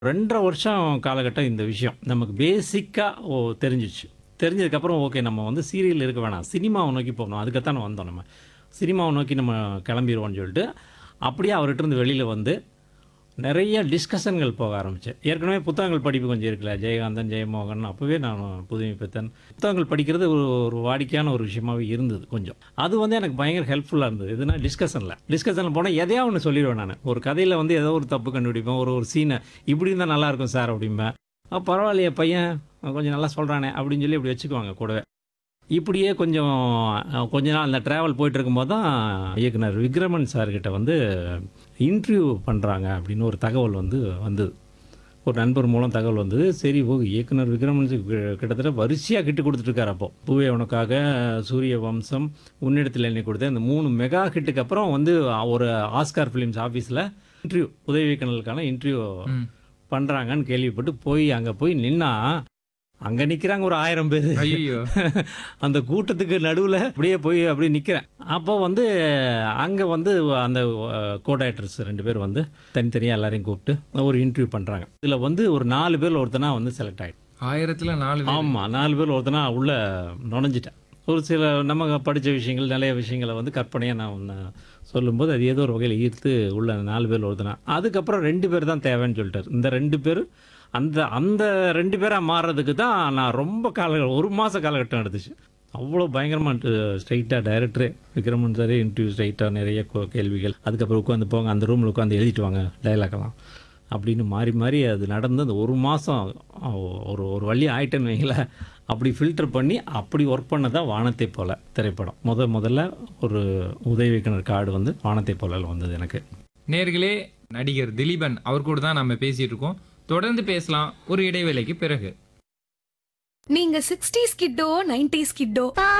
2 1/2 வருஷம் காலகட்டம் இந்த விஷயம். நமக்கு பேசிக்கா ஓ தெரிஞ்சுச்சு. தெரிஞ்சதுக்கப்புறம் ஓகே நம்ம வந்து சீரியல் இருக்க வேணாம். சினிமாவை நோக்கி போகணும். அதுக்குத்தானே வந்தோம் நம்ம. சினிமாவை நோக்கி நம்ம கிளம்பிருவோம்னு சொல்லிட்டு, அப்படியே அவர்ட்ட இருந்து வெளியில வந்து, நெறைய டிஸ்கஷன்கள் போக ஆரம்பிச்சேன். ஏற்கனவே புத்தகங்கள் படிப்பு கொஞ்சம் இருக்குல்ல. ஜெயகாந்தன், ஜெயமோகன் அப்பவே நான் புதுமை பித்தன். புத்தகங்கள் படிக்கிறது ஒரு ஒரு வாடிக்கையான ஒரு விஷயமாவே இருந்தது கொஞ்சம். அது வந்து எனக்கு பயங்கர ஹெல்ப்ஃபுல்லா இருந்தது. எதுனா டிஸ்கஷன்ல. டிஸ்கஷன்ல போனா எதையா ஒண்ணு சொல்லிருவேன் நானு. ஒரு கதையில வந்து ஏதோ ஒரு தப்பு கண்டுபிடிப்பேன். ஒரு ஒரு சீன இப்படி இருந்தா நல்லா இருக்கும் சார் அப்படிம்பேன். அ பரவாயில்லையே பையன் கொஞ்சம் நல்லா சொல்றானே அப்படின்னு சொல்லி இப்படி வச்சுக்குவாங்க கூடவே. இப்படியே கொஞ்சம் அ கொஞ்ச நாள் அந்த டிராவல் போயிட்டு இருக்கும்போது தான் இயக்குனர் விக்ரமன் சார்கிட்ட வந்து இன்டர்வியூ பண்றாங்க அப்படின்னு ஒரு தகவல் வந்து வந்தது. ஒரு நண்பர் மூலம் தகவல் வந்தது. சரி ஓ இயக்குனர் விக்ரமன் சார் கி- கிட்டத்தட்ட வரிசையா கிட்டு கொடுத்துட்டு இருக்காரு அப்போ. பூவே உனக்காக, சூரிய வம்சம், உன்னிடத்தில் என்னை கொடுத்தேன். இந்த 3 மெகா ஹிட்டுக்கு அப்புறம் வந்து ஒரு ஆஸ்கார் ஃபிலிம்ஸ் ஆஃபீஸ்ல இன்டர்வியூ உதவி இயக்குனருக்கான இன்டர்வியூ ம். பண்றாங்கன்னு கேள்விப்பட்டு போய் அங்க போய் நின்னா அங்க நிக்கிறாங்க ஒரு ஆயிரம் பேரு ஐயோ அந்த கூட்டத்துக்கு நடுவுல அப்படியே போய் அப்படியே நிக்கிறேன் அப்போ வந்து அங்க வந்து அந்த கோ டைரக்டர்ஸ் ரெண்டு பேர் வந்து தனித்தனியா எல்லாரையும் கூப்பிட்டு ஒரு இன்டர்வியூ பண்றாங்க இதுல வந்து ஒரு நாலு பேர் ஒருத்தனா வந்து செலக்ட் ஆயிடும் ஆயிரத்துல நாலு பேர். ஆமா நாலு பேர் ஒருத்தனா உள்ள நுழைஞ்சிட்டேன் ஒரு சில நம்ம படிச்ச விஷயங்கள் நிறைய விஷயங்களை வந்து கற்பனையா நான் ஒன்று சொல்லும்போது அது ஏதோ ஒரு வகையில் ஈர்த்து உள்ள நாலு பேர் ஒருத்தனா அதுக்கப்புறம் ரெண்டு பேர் தான் தேவைன்னு சொல்லிட்டாரு இந்த ரெண்டு பேர் அந்த அந்த ரெண்டு பேராக மாறுறதுக்கு தான் நான் ரொம்ப கால ஒரு மாத காலகட்டம் எடுத்துச்சு அவ்வளோ பயங்கரமாக ஸ்ட்ரைட்டாக டைரக்டரே விக்ரமன் சாரே இன்டர்வியூ ஸ்ட்ரைட்டாக நிறைய கொ- கேள்விகள் அதுக்கப்புறம் உட்காந்து போங்க அந்த ரூமில் உட்காந்து எழுதிட்டு வாங்க டைலாக்லாம் அப்படின்னு மாறி மாறி அது நடந்து அந்த ஒரு மாதம் ஒரு ஒரு வழி ஆயிட்டேன்னு வைங்களேன் அப்படி ஃபில்டர் பண்ணி அப்படி ஒர்க் பண்ணதான் வானத்தை போல திரைப்படம் முத முதல்ல ஒரு உதவி இயக்குனர் கார்டு வந்து வானத்தை போல வந்தது எனக்கு நேர்களே நடிகர் திலீபன் அவர் கூட தான் நம்ம பேசிட்டு இருக்கோம் தொடர்ந்து பேசலாம் ஒரு இடைவேளைக்கு பிறகு நீங்க சிக்ஸ்டீஸ் கிட்டோ நைன்டிஸ் கிட்டோ